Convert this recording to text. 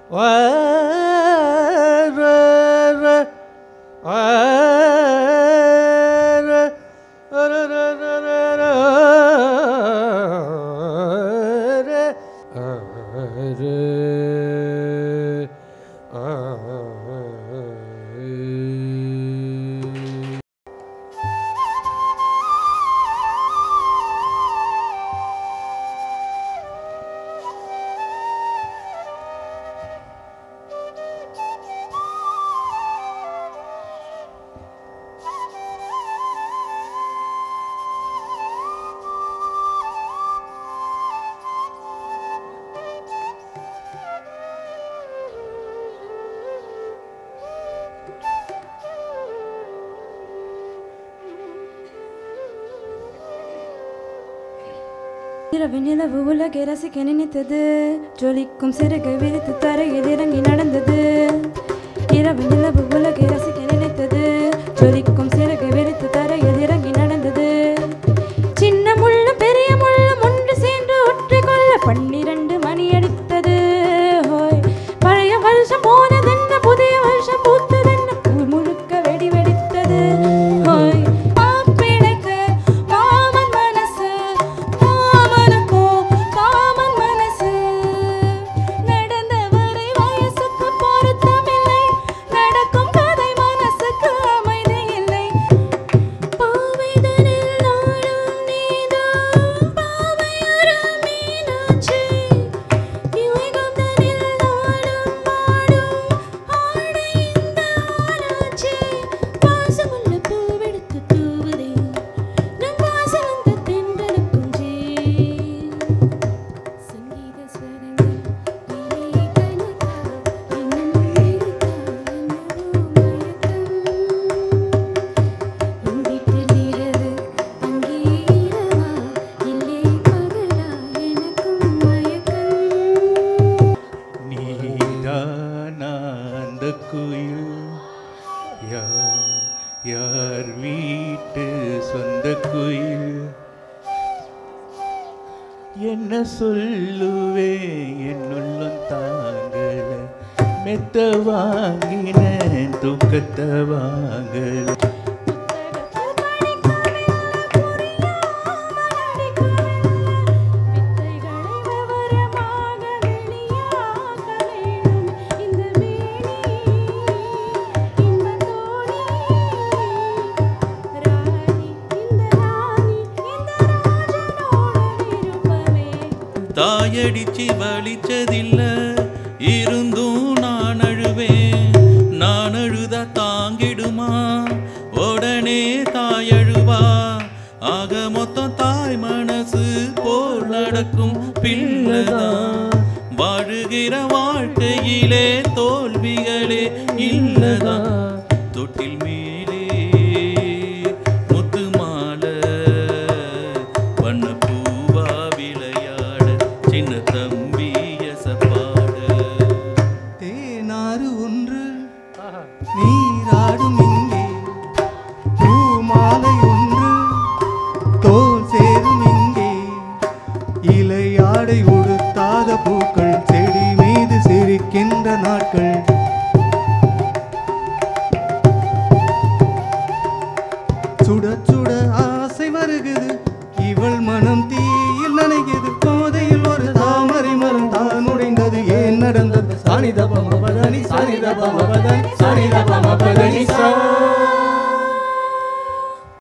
இரவு நிலவு உலகை ரசிக்க நினைத்தது ஜொலிக்கும் சிறகு விரித்து தரையில் இறங்கி நடந்தது இரவு நிலவு உலகை ரசிக்க நினைத்தது ஜொலிக்கும் சிறகு விரித்து தரையில் இறங்கி நடந்தது சின்ன முள்ளும் பெரிய முள்ளும் ஒன்று சேர்ந்து ஒற்றை கொள்ள பன்னிரண்டு மணி அடித்தது ஹோய் பழைய வருஷம் போனதென்ன புதிய வருஷம் பூத்ததென்ன ஊர் முழுக்க வெடி வெடித்தது ஹோய் மாப்பிளைக்க மாமன் மனசு மாமனுக்கோ காமன் மனசு நடந்தவரை வயசுக்கு பொருத்தமில்லை நடக்கும் கதை மனசுக்கு அமைதி இல்லை பாவைதனில் நாளும் நீதான் பாவையொரு மீனாட்சி யுகந்தனில் நாளும் ஆடும் ஆடை இந்த ஆராய்ச்சி பாசமுள்ள பூவெடுத்து தூவுதே நம் வாசல் வந்த தென்றலுக்கும் ஜே சங்கீத ஸ்வரங்கள் இனிய கனகா இன்னும் இருக்கா என்னவோ மயக்கம் என் வீட்டில் இரவு அங்கே இரவா இல்லை பகலா எனக்கும் மயக்கம் நீதானா அந்த குயில் யார் யார் வீட்டு சொந்த குயில் என்ன சொல்லுவேன் என்னுள்ளம் தாங்கல மெத்த வாங்கினேன் தூக்கத்தை வாங்கல தாயடிச்சு வலிச்சதில்ல இருந்தும் நான் அழுவேன் நான் அழுத தாங்கிடுமா உடனே தாயழுவா ஆக மொத்தம் தாய் மனசு போல் நடக்கும் பிள்ளைதான் வாழுகிற வாழ்க்கையிலே தோல்விகளே இல்லதான் தொட்டில் மேலே முத்து மாலை வண்ண பூவா விளையாட சின்ன தம்பி எசப்பாட தேனாறு ஒன்று நீராடும் இங்கே பூமாலை ஒன்று தோல் சேரும் இங்கே இலையாடை உடுத்தாத பூக்கள் செடி மீது சிரிக்கின்ற நாட்கள் சுட சுட ஆசை வருகுது இவள் மனம் தீயில் நனைகிறது போதையில் ஒரு தாமரை மரம் தான் உடைந்தது ஏன் நடந்தது சானித பமபதனி சானித பமபதனி சானித பமபதனி சா